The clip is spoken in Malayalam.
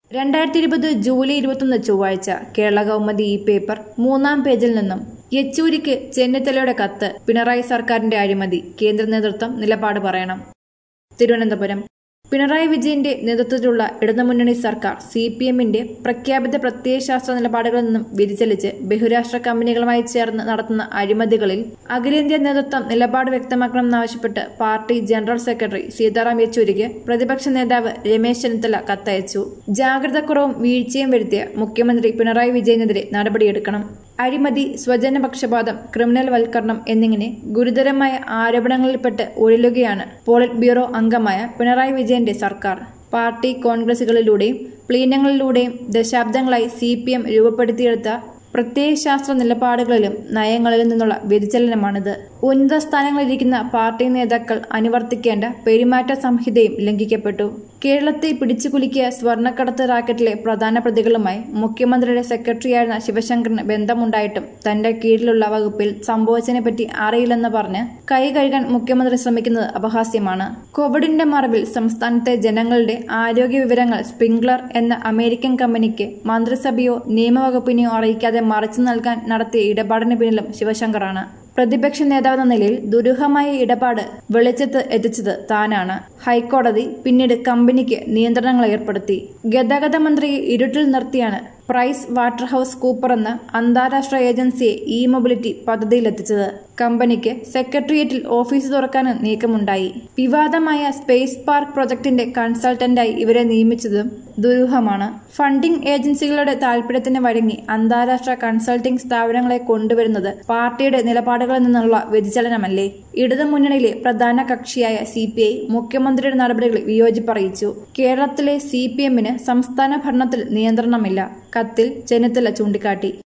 രണ്ടായിരത്തി ഇരുപത് ജൂലൈ ഇരുപത്തൊന്ന് ചൊവ്വാഴ്ച കേരള കൗമുദി ഈ പേപ്പർ മൂന്നാം പേജിൽ നിന്നും യെച്ചൂരിക്ക് ചെന്നിത്തലയുടെ കത്ത് പിണറായി സർക്കാരിന്റെ അഴിമതി കേന്ദ്ര നേതൃത്വം നിലപാട് പറയണം തിരുവനന്തപുരം പിണറായി വിജയന്റെ നേതൃത്വത്തിലുള്ള ഇടതുമുന്നണി സർക്കാർ സി പി എമ്മിന്റെ പ്രഖ്യാപിത പ്രത്യയശാസ്ത്ര നിലപാടുകളിൽ നിന്നും വ്യതിചലിച്ച് ബഹുരാഷ്ട്ര കമ്പനികളുമായി ചേർന്ന് നടത്തുന്ന അഴിമതികളിൽ അഖിലേന്ത്യാ നേതൃത്വം നിലപാട് വ്യക്തമാക്കണമെന്നാവശ്യപ്പെട്ട് പാർട്ടി ജനറൽ സെക്രട്ടറി സീതാറാം യെച്ചൂരിക്ക് പ്രതിപക്ഷ നേതാവ് രമേശ് ചെന്നിത്തല കത്തയച്ചു ജാഗ്രതക്കുറവും വീഴ്ചയും വരുത്തിയ മുഖ്യമന്ത്രി പിണറായി വിജയനെതിരെ നടപടിയെടുക്കണം അഴിമതി സ്വജനപക്ഷപാതം ക്രിമിനൽ വൽക്കരണം എന്നിങ്ങനെ ഗുരുതരമായ ആരോപണങ്ങളിൽപ്പെട്ട് ഒഴിലുകയാണ് പോളിറ്റ് ബ്യൂറോ അംഗമായ പിണറായി വിജയന്റെ സർക്കാർ പാർട്ടി കോൺഗ്രസുകളിലൂടെയും പ്ലീനങ്ങളിലൂടെയും ദശാബ്ദങ്ങളായി സി പി എം രൂപപ്പെടുത്തിയെടുത്ത പ്രത്യയശാസ്ത്ര നിലപാടുകളിലും നയങ്ങളിലും നിന്നുള്ള വ്യതിചലനമാണിത് ഉന്നത സ്ഥാനങ്ങളിലിരിക്കുന്ന പാർട്ടി നേതാക്കൾ അനുവർത്തിക്കേണ്ട പെരുമാറ്റ സംഹിതയും ലംഘിക്കപ്പെട്ടു കേരളത്തെ പിടിച്ചുകുലുക്കിയ സ്വർണ്ണക്കടത്ത് റാക്കറ്റിലെ പ്രധാന പ്രതികളുമായി മുഖ്യമന്ത്രിയുടെ സെക്രട്ടറിയായിരുന്ന ശിവശങ്കറിന് ബന്ധമുണ്ടായിട്ടും തന്റെ കീഴിലുള്ള വകുപ്പിൽ സംഭവിച്ചതിനെപ്പറ്റി അറിയില്ലെന്ന് പറഞ്ഞ് കൈ കഴുകാൻ മുഖ്യമന്ത്രി ശ്രമിക്കുന്നത് അപഹാസ്യമാണ് കോവിഡിന്റെ മറവിൽ സംസ്ഥാനത്തെ ജനങ്ങളുടെ ആരോഗ്യ വിവരങ്ങൾ സ്പ്രിംഗ്ലർ എന്ന അമേരിക്കൻ കമ്പനിക്ക് മന്ത്രിസഭയോ നിയമവകുപ്പിനെയോ അറിയിക്കാതെ മറച്ചു നൽകാൻ നടത്തിയ ഇടപാടിന് പിന്നിലും ശിവശങ്കറാണ് പ്രതിപക്ഷ നേതാവെന്ന നിലയിൽ ദുരൂഹമായ ഇടപാട് വെളിച്ചത്ത് എത്തിച്ചത് താനാണ് ഹൈക്കോടതി പിന്നീട് കമ്പനിക്ക് നിയന്ത്രണങ്ങൾ ഏർപ്പെടുത്തി ഗതാഗത മന്ത്രിയെ ഇരുട്ടിൽ നിർത്തിയാണ് പ്രൈസ് വാട്ടർഹൌസ് കൂപ്പർ എന്ന അന്താരാഷ്ട്ര ഏജൻസിയെ ഇ മൊബിലിറ്റി പദ്ധതിയിലെത്തിച്ചത് കമ്പനിക്ക് സെക്രട്ടേറിയറ്റിൽ ഓഫീസ് തുറക്കാനും നീക്കമുണ്ടായി വിവാദമായ സ്പേസ് പാർക്ക് പ്രൊജക്ടിന്റെ കൺസൾട്ടന്റായി ഇവരെ നിയമിച്ചതും ദുരൂഹമാണ് ഫണ്ടിംഗ് ഏജൻസികളുടെ താൽപര്യത്തിന് വഴങ്ങി അന്താരാഷ്ട്ര കൺസൾട്ടിംഗ് സ്ഥാപനങ്ങളെ കൊണ്ടുവരുന്നത് പാർട്ടിയുടെ നിലപാടുകളിൽ നിന്നുള്ള വ്യതിചലനമല്ലേ ഇടതുമുന്നണിയിലെ പ്രധാന കക്ഷിയായ സി പി ഐ മുഖ്യമന്ത്രിയുടെ നടപടികളിൽ വിയോജിപ്പറിയിച്ചു കേരളത്തിലെ സി പി എമ്മിന് സംസ്ഥാന ഭരണത്തിൽ നിയന്ത്രണമില്ല കത്തിൽ ചെന്നിത്തല ചൂണ്ടിക്കാട്ടി